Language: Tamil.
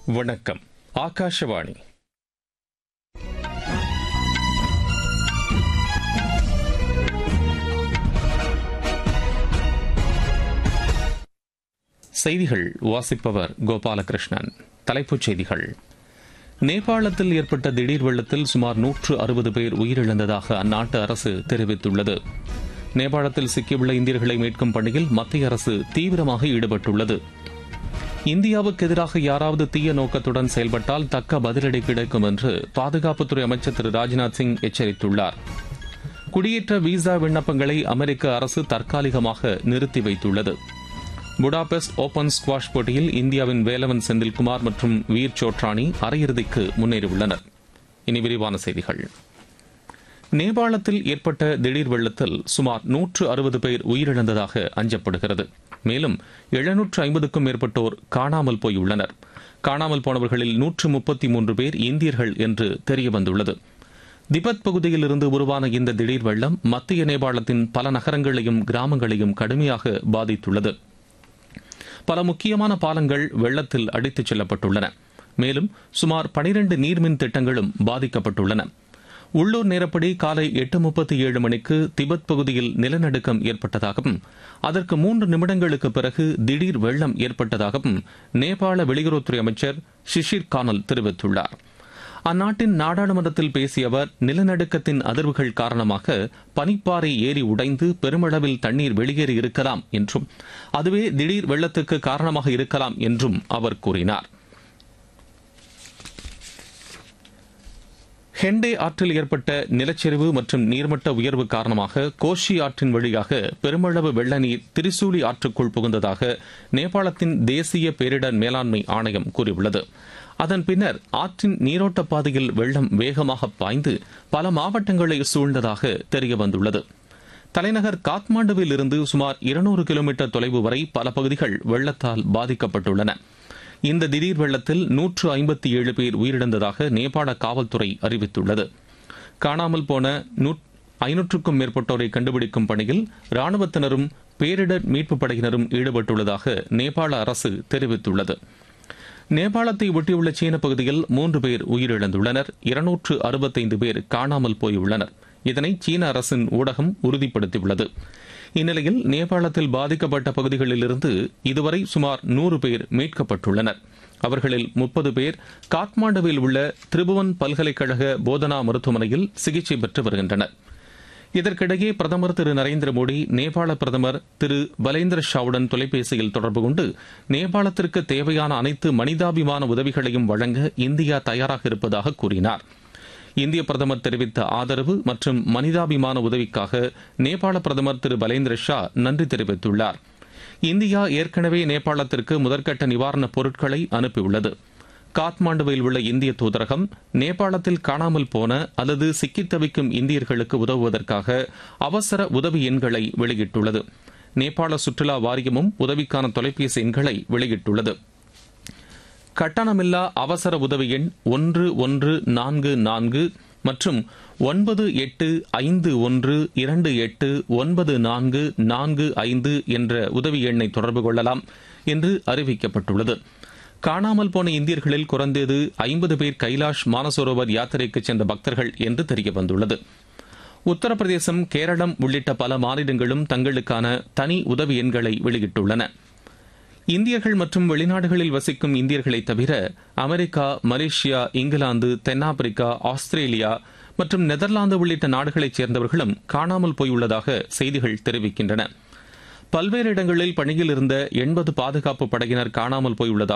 வணக்கம் ஆகாஷவாணி செய்திகள் வாசிப்பவர் கோபாலகிருஷ்ணன் தலைப்புச் செய்திகள் நேபாளத்தில் ஏற்பட்ட திடீர் வெள்ளத்தில் சுமார் நூற்று அறுபது பேர் உயிரிழந்ததாக அந்நாட்டு அரசு தெரிவித்துள்ளது நேபாளத்தில் சிக்கியுள்ள இந்தியர்களை மீட்கும் பணியில் மத்திய அரசு தீவிரமாக ஈடுபட்டுள்ளது இந்தியாவுக்கு எதிராக யாராவது தீய நோக்கத்துடன் செயல்பட்டால் தக்க பதிலடி கிடைக்கும் என்று பாதுகாப்புத்துறை அமைச்சர் திரு ராஜ்நாத் சிங் எச்சரித்துள்ளார் குடியேற்ற விசா விண்ணப்பங்களை அமெரிக்க அரசு தற்காலிகமாக நிறுத்தி வைத்துள்ளது புடாபெஸ்ட் ஓபன் ஸ்குவாஷ் போட்டியில் இந்தியாவின் வேலவன் செந்தில்குமார் மற்றும் வீர் சோட்ரானி அரையிறுதிக்கு முன்னேறியுள்ளனர் இனி விரிவான செய்திகள் நேபாளத்தில் ஏற்பட்ட திடீர் வெள்ளத்தில் சுமார் நூற்று அறுபது பேர் உயிரிழந்ததாக அஞ்சப்படுகிறது மேலும் எழுநூற்று ஐம்பதுக்கும் மேற்பட்டோர் காணாமல் போயுள்ளனர் காணாமல் போனவர்களில் நூற்று முப்பத்தி மூன்று பேர் இந்தியர்கள் என்று தெரியவந்துள்ளது திபெத் பகுதியில் இருந்து உருவான இந்த திடீர் வெள்ளம் மத்திய நேபாளத்தின் பல நகரங்களையும் கிராமங்களையும் கடுமையாக பாதித்துள்ளது பல முக்கியமான பாலங்கள் வெள்ளத்தில் அடித்துச் செல்லப்பட்டுள்ளன மேலும் சுமார் பனிரண்டு நீர்மின் திட்டங்களும் பாதிக்கப்பட்டுள்ளன உள்ளூர் நேரப்படி காலை எட்டு முப்பத்தி ஏழு மணிக்கு திபெத் பகுதியில் நிலநடுக்கம் ஏற்பட்டதாகவும் அதற்கு மூன்று நிமிடங்களுக்கு பிறகு திடீர் வெள்ளம் ஏற்பட்டதாகவும் நேபாள வெளியுறவுத்துறை அமைச்சர் ஷிஷிர் கானல் தெரிவித்துள்ளார் அந்நாட்டின் நாடாளுமன்றத்தில் பேசிய அவர் நிலநடுக்கத்தின் அதிர்வுகள் காரணமாக பனிப்பாறை ஏறி உடைந்து பெருமளவில் தண்ணீர் வெளியேறி இருக்கலாம் என்றும் அதுவே திடீர் வெள்ளத்துக்கு காரணமாக இருக்கலாம் என்றும் அவர் கூறினார் ஹெண்டே ஆற்றில் ஏற்பட்ட நிலச்சரிவு மற்றும் நீர்மட்ட உயர்வு காரணமாக கோஷி ஆற்றின் வழியாக பெருமளவு வெள்ள நீர் திரிசூலி ஆற்றுக்குள் புகுந்ததாக நேபாளத்தின் தேசிய பேரிடர் மேலாண்மை ஆணையம் கூறியுள்ளது அதன் பின்னர் ஆற்றின் நீரோட்ட பாதையில் வெள்ளம் வேகமாக பாய்ந்து பல மாவட்டங்களை சூழ்ந்ததாக தெரியவந்துள்ளது தலைநகர் காத்மாண்டுவில் இருந்து சுமார் இருநூறு கிலோமீட்டர் தொலைவு வரை பல பகுதிகள் வெள்ளத்தால் பாதிக்கப்பட்டுள்ளன இந்த திடீர் வெள்ளத்தில் நூற்று ஐம்பத்தி ஏழு பேர் உயிரிழந்ததாக நேபாள காவல்துறை அறிவித்துள்ளது காணாமல் போன ஐநூற்றுக்கும் மேற்பட்டோரை கண்டுபிடிக்கும் பணியில் ராணுவத்தினரும் பேரிடர் மீட்புப் படையினரும் ஈடுபட்டுள்ளதாக நேபாள அரசு தெரிவித்துள்ளது நேபாளத்தை ஒட்டியுள்ள சீன பகுதியில் மூன்று பேர் உயிரிழந்துள்ளனர் இருநூற்று அறுபத்தைந்து பேர் காணாமல் போயுள்ளனர் இதனை சீன அரசின் ஊடகம் உறுதிப்படுத்தியுள்ளது இந்நிலையில் நேபாளத்தில் பாதிக்கப்பட்ட பகுதிகளிலிருந்து இதுவரை சுமார் நூறு பேர் மீட்கப்பட்டுள்ளனர் அவர்களில் முப்பது பேர் காத்மாண்டுவில் உள்ள திரிபுவன் பல்கலைக்கழக போதனா மருத்துவமனையில் சிகிச்சை பெற்று வருகின்றனர் இதற்கிடையே பிரதமர் திரு நரேந்திர மோடி நேபாள பிரதமர் திரு பலேந்திர ஷாவுடன் தொலைபேசியில் தொடர்பு கொண்டு நேபாளத்திற்கு தேவையான அனைத்து மனிதாபிமான உதவிகளையும் வழங்க இந்தியா தயாராக இருப்பதாக கூறினார் இந்திய பிரதமர் தெரிவித்த ஆதரவு மற்றும் மனிதாபிமான உதவிக்காக நேபாள பிரதமர் திரு பலேந்திர ஷா நன்றி தெரிவித்துள்ளார் இந்தியா ஏற்கனவே நேபாளத்திற்கு முதற்கட்ட நிவாரணப் பொருட்களை அனுப்பியுள்ளது காத்மாண்டுவில் உள்ள இந்திய தூதரகம் நேபாளத்தில் காணாமல் போன அல்லது சிக்கித் தவிக்கும் இந்தியர்களுக்கு உதவுவதற்காக அவசர உதவி எண்களை வெளியிட்டுள்ளது நேபாள சுற்றுலா வாரியமும் உதவிக்கான தொலைபேசி எண்களை வெளியிட்டுள்ளது கட்டணமில்லா அவசர உதவி எண் ஒன்று ஒன்று நான்கு நான்கு மற்றும் ஒன்பது எட்டு ஐந்து ஒன்று இரண்டு எட்டு ஒன்பது நான்கு நான்கு ஐந்து என்ற உதவி எண்ணை தொடர்பு கொள்ளலாம் என்று அறிவிக்கப்பட்டுள்ளது காணாமல் போன இந்தியர்களில் குறைந்தது ஐம்பது பேர் கைலாஷ் மானசரோவர் யாத்திரைக்கு சென்ற பக்தர்கள் என்று தெரியவந்துள்ளது உத்தரப்பிரதேசம் கேரளம் உள்ளிட்ட பல மாநிலங்களும் தங்களுக்கான தனி உதவி எண்களை வெளியிட்டுள்ளன இந்தியர்கள் மற்றும் வெளிநாடுகளில் வசிக்கும் இந்தியர்களை தவிர அமெரிக்கா மலேசியா இங்கிலாந்து தென்னாப்பிரிக்கா ஆஸ்திரேலியா மற்றும் நெதர்லாந்து உள்ளிட்ட நாடுகளைச் சேர்ந்தவர்களும் காணாமல் போயுள்ளதாக செய்திகள் தெரிவிக்கின்றன பல்வேறு இடங்களில் பணியில் இருந்த எண்பது பாதுகாப்பு படையினர் காணாமல் போயுள்ளதாக